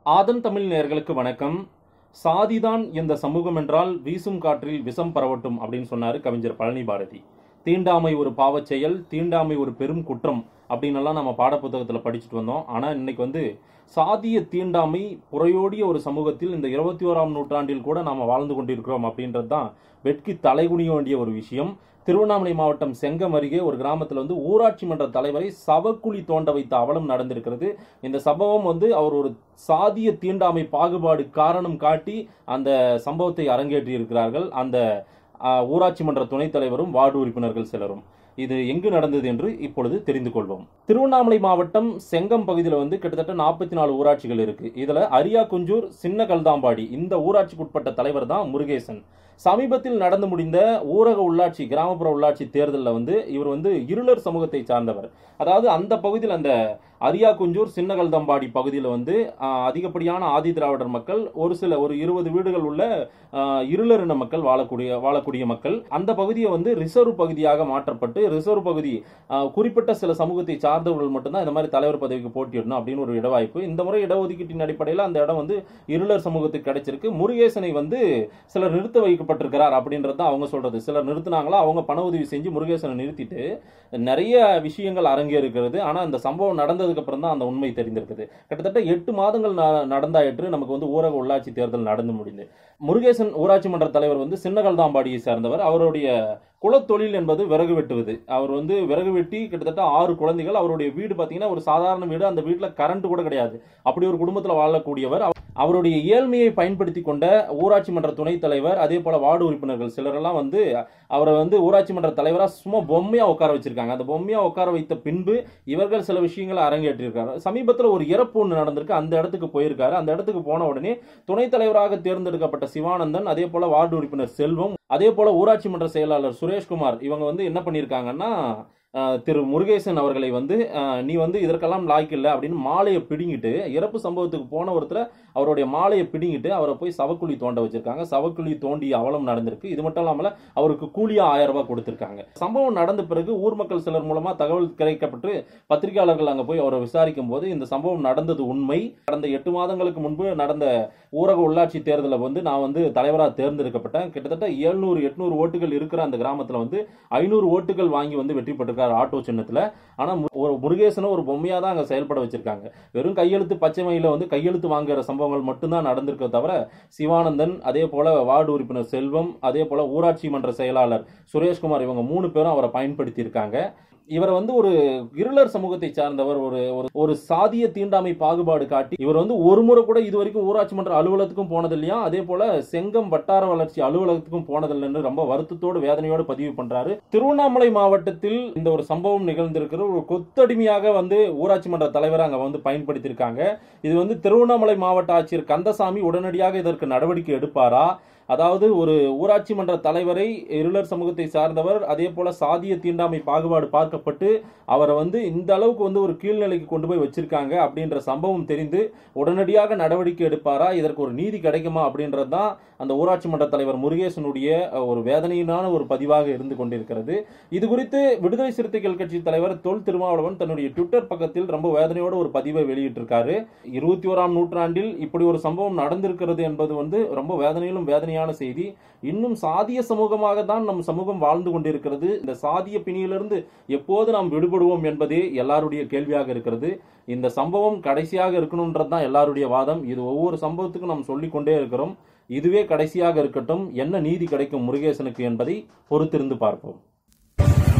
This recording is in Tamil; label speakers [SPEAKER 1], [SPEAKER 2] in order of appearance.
[SPEAKER 1] ஆதன் தமிழ் நேயர்களுக்கு வணக்கம் சாதிதான் இந்த சமூகம் என்றால் வீசும் காற்றில் விஷம் பரவட்டும் அப்படின்னு சொன்னாரு கவிஞர் பழனி பாரதி தீண்டாமை ஒரு பாவச் செயல் தீண்டாமை ஒரு பெரும் குற்றம் அப்படின்னெல்லாம் நம்ம பாடப்புத்தகத்தில் படிச்சுட்டு வந்தோம் ஆனால் இன்னைக்கு வந்து சாதிய தீண்டாமை புறையோடிய ஒரு சமூகத்தில் இந்த இருபத்தி ஓராம் நூற்றாண்டில் கூட நாம் வாழ்ந்து கொண்டிருக்கிறோம் அப்படின்றது தான் வெட்கி தலைகுனிய வேண்டிய ஒரு விஷயம் திருவண்ணாமலை மாவட்டம் செங்கம் அருகே ஒரு கிராமத்தில் வந்து ஊராட்சி மன்ற தலைவரை சவக்குழி தோண்ட வைத்த அவலம் நடந்திருக்கிறது இந்த சம்பவம் வந்து அவர் ஒரு சாதிய தீண்டாமை பாகுபாடு காரணம் காட்டி அந்த சம்பவத்தை அரங்கேற்றி இருக்கிறார்கள் அந்த ஆஹ், ஊராட்சி மன்ற துணைத் தலைவரும் வார்டு உறுப்பினர்கள் சிலரும் இது எங்கு நடந்தது என்று இப்பொழுது தெரிந்து கொள்வோம் திருவண்ணாமலை மாவட்டம் செங்கம் பகுதியில் வந்து கிட்டத்தட்ட நாற்பத்தி நாலு ஊராட்சிகள் இருக்கு இதுல அரியாக்குஞ்சூர் சின்ன கல்தாம்பாடி இந்த ஊராட்சிக்குட்பட்ட தலைவர் தான் முருகேசன் சமீபத்தில் நடந்து முடிந்த ஊரக உள்ளாட்சி கிராமப்புற உள்ளாட்சி தேர்தலில் வந்து இவர் வந்து இருளர் சமூகத்தை சார்ந்தவர் அதாவது அந்த பகுதியில் அந்த அரியாக்குஞ்சூர் சின்னகல்தம்பாடி பகுதியில் வந்து ஆஹ், அதிகப்படியான ஆதி திராவிடர் மக்கள் ஒரு சில ஒரு இருபது வீடுகள் உள்ள ஆஹ், இருளர் இன மக்கள் வாழக்கூடிய வாழக்கூடிய மக்கள் அந்த பகுதியை வந்து ரிசர்வ் பகுதியாக மாற்றப்பட்டு ரிசர்வ் பகுதி ஆஹ், குறிப்பிட்ட சில சமூகத்தை சார்ந்தவர்கள் மட்டும்தான் இந்த மாதிரி தலைவர் பதவிக்கு போட்டியிடணும் அப்படின்னு ஒரு இடவாய்ப்பு இந்த முறை இடஒதுக்கீட்டின் அடிப்படையில் அந்த இடம் வந்து இருளர் சமூகத்துக்கு கிடைச்சிருக்கு முருகேசனை வந்து சிலர் நிறுத்த வைக்கப்பட்டிருக்கிறார் அப்படின்றது தான் அவங்க சொல்றது சிலர் நிறுத்தினாங்களா அவங்க பண உதவி செஞ்சு முருகேசனை நிறுத்திட்டு நிறைய விஷயங்கள் அரங்கேறுகிறது ஆனா அந்த சம்பவம் நடந்ததுக்கு அப்புறம் தான் அந்த உண்மை தெரிந்திருக்குது கிட்டத்தட்ட எட்டு மாதங்கள் ந- நடந்தாயிற்று நமக்கு வந்து ஊரக உள்ளாட்சி தேர்தல் நடந்து முடிந்து முருகேசன் ஊராட்சி மன்ற தலைவர் வந்து சின்னகல்தாம்பாடியை சேர்ந்தவர் அவருடைய குலத்தொழில் என்பது விறகு வெட்டுவது அவர் வந்து விறகு வெட்டி கிட்டத்தட்ட ஆறு குழந்தைகள் அவருடைய வீடு பார்த்தீங்கன்னா ஒரு சாதாரண வீடு அந்த வீட்டில் கரண்ட் கூட கிடையாது அப்படி ஒரு குடும்பத்தில் வாழக்கூடியவர் அவ- அவருடைய ஏழ்மையை பயன்படுத்தி கொண்ட ஊராட்சி மன்ற துணைத் தலைவர் அதே போல வார்டு உறுப்பினர்கள் சிலரெல்லாம் வந்து அவரை வந்து ஊராட்சி மன்ற தலைவராக சும்மா பொம்மையா உட்கார வச்சிருக்காங்க அந்த பொம்மையா உட்கார வைத்த பின்பு இவர்கள் சில விஷயங்களை அரங்கேற்றிருக்காரு சமீபத்தில் ஒரு இறப்பு ஒன்று நடந்திருக்கு அந்த இடத்துக்கு போயிருக்காரு அந்த இடத்துக்கு போன உடனே துணைத் தலைவராக தேர்ந்தெடுக்கப்பட்ட சிவானந்தன் அதே போல வார்டு உறுப்பினர் செல்வம் அதே போல ஊராட்சி மன்ற செயலாளர் சுரேஷ்குமார் இவங்க வந்து என்ன பண்ணியிருக்காங்கன்னா அஹ், திரு முருகேசன் அவர்களை வந்து அஹ், நீ வந்து இதற்கெல்லாம் லாய்க்கு இல்லை அப்படின்னு மாலையை பிடுங்கிட்டு இறப்பு சம்பவத்துக்கு போன ஒருத்தர் அவருடைய மாலையை பிடுங்கிட்டு அவரை போய் சவக்குழி தோண்ட வச்சிருக்காங்க சவக்குழி தோண்டி அவலம் நடந்திருக்கு இது மட்டும் இல்லாமல் அவருக்கு கூலியா ஆயிரம் ரூபாய் கொடுத்திருக்காங்க சம்பவம் நடந்த பிறகு ஊர் மக்கள் சிலர் மூலமா தகவல் கிடைக்கப்பட்டு பத்திரிகையாளர்கள் அங்க போய் அவரை விசாரிக்கும் போது இந்த சம்பவம் நடந்தது உண்மை கடந்த எட்டு மாதங்களுக்கு முன்பு நடந்த ஊரக உள்ளாட்சி தேர்தலில் வந்து நான் வந்து தலைவராக தேர்ந்தெடுக்கப்பட்டேன் கிட்டத்தட்ட எழுநூறு எட்நூறு ஓட்டுகள் இருக்கிற அந்த கிராமத்தில் வந்து ஐநூறு ஓட்டுகள் வாங்கி வந்து வெற்றி பெற்றிருக்காரு ஆட்டோ சின்னத்தில் ஆனால் ஒரு முருகேசனும் ஒரு பொம்மையாக தான் அங்கே செயல்பட வச்சிருக்காங்க வெறும் கையெழுத்து பச்சை மயில வந்து கையெழுத்து வாங்குற சம்பவங்கள் மட்டும்தான் நடந்திருக்க தவிர சிவானந்தன் அதே போல வார்டு உறுப்பினர் செல்வம் அதே போல ஊராட்சி மன்ற செயலாளர் சுரேஷ்குமார் இவங்க மூணு பேரும் அவரை பயன்படுத்தி இருக்காங்க இவர் வந்து ஒரு இருளர் சமூகத்தை சார்ந்தவர் ஒரு ஒரு ஒரு சாதிய தீண்டாமை பாகுபாடு காட்டி இவர் வந்து ஒரு முறை கூட இது வரைக்கும் ஊராட்சி மன்ற அலுவலகத்துக்கும் போனது இல்லையா அதே போல செங்கம் வட்டார வளர்ச்சி அலுவலகத்துக்கும் போனதில்லைன்னு ரொம்ப வருத்தத்தோடு வேதனையோடு பதிவு பண்றாரு திருவண்ணாமலை மாவட்டத்தில் இந்த ஒரு சம்பவம் நிகழ்ந்திருக்கிற ஒரு கொத்தடிமையாக வந்து ஊராட்சி மன்ற தலைவர் அங்க வந்து பயன்படுத்தியிருக்காங்க இது வந்து திருவண்ணாமலை மாவட்ட ஆட்சியர் கந்தசாமி உடனடியாக இதற்கு நடவடிக்கை எடுப்பாரா அதாவது ஒரு ஊராட்சி மன்ற தலைவரை இருளர் சமூகத்தை சார்ந்தவர் அதே போல சாதிய தீண்டாமை பாகுபாடு பார்க்கப்பட்டு அவரை வந்து இந்த அளவுக்கு வந்து ஒரு கீழ்நிலைக்கு கொண்டு போய் வச்சிருக்காங்க அப்படின்ற சம்பவம் தெரிந்து உடனடியாக நடவடிக்கை எடுப்பாரா இதற்கு ஒரு நீதி கிடைக்குமா அப்படின்றது தான் அந்த ஊராட்சி மன்ற தலைவர் முருகேசனுடைய அஹ், ஒரு வேதனையினான ஒரு பதிவாக இருந்து கொண்டிருக்கிறது இது குறித்து விடுதலை சிறுத்தைகள் கட்சி தலைவர் தொல் திருமாவளவன் தன்னுடைய ட்விட்டர் பக்கத்தில் ரொம்ப வேதனையோட ஒரு பதிவை வெளியிட்டிருக்காரு இருபத்தி ஓராம் நூற்றாண்டில் இப்படி ஒரு சம்பவம் நடந்திருக்கிறது என்பது வந்து ரொம்ப வேதனையிலும் வேதனையான செய்தி இன்னும் சாதிய சமூகமாக தான் நம் சமூகம் வாழ்ந்து கொண்டிருக்கிறது இந்த சாதிய பிணியிலிருந்து எப்போது நாம் விடுபடுவோம் என்பதே எல்லாருடைய கேள்வியாக இருக்கிறது இந்த சம்பவம் கடைசியாக இருக்கணும்ன்றது தான் எல்லாருடைய வாதம் இது ஒவ்வொரு சம்பவத்துக்கும் நாம் சொல்லிக்கொண்டே இருக்கிறோம் இதுவே கடைசியாக இருக்கட்டும் என்ன நீதி கிடைக்கும் முருகேசனுக்கு என்பதை பொறுத்திருந்து பார்ப்போம்